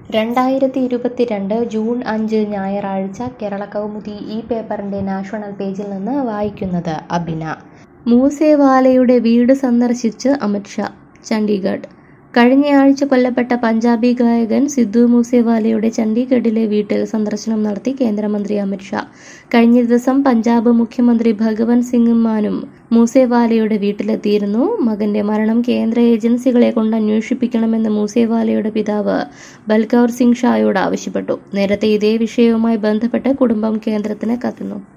രണ്ടായിരത്തി ഇരുപത്തിരണ്ട് ജൂൺ അഞ്ച് ഞായറാഴ്ച കേരള കൗമുദി ഈ പേപ്പറിന്റെ നാഷണൽ പേജിൽ നിന്ന് വായിക്കുന്നത് അബിന മൂസേവാലയുടെ വീട് സന്ദർശിച്ച് അമിത്ഷാ ചണ്ഡീഗഡ് കഴിഞ്ഞയാഴ്ച കൊല്ലപ്പെട്ട പഞ്ചാബി ഗായകൻ സിദ്ധു മൂസേവാലയുടെ ചണ്ഡീഗഡിലെ വീട്ടിൽ സന്ദർശനം നടത്തി കേന്ദ്രമന്ത്രി അമിത്ഷാ കഴിഞ്ഞ ദിവസം പഞ്ചാബ് മുഖ്യമന്ത്രി ഭഗവന്ത് സിംഗ് മാനും മൂസേവാലയുടെ വീട്ടിലെത്തിയിരുന്നു മകന്റെ മരണം കേന്ദ്ര ഏജൻസികളെ കൊണ്ട് അന്വേഷിപ്പിക്കണമെന്ന് മൂസേവാലയുടെ പിതാവ് ബൽകൗർ സിംഗ് ഷായോട് ആവശ്യപ്പെട്ടു നേരത്തെ ഇതേ വിഷയവുമായി ബന്ധപ്പെട്ട് കുടുംബം കേന്ദ്രത്തിന് കത്തുന്നു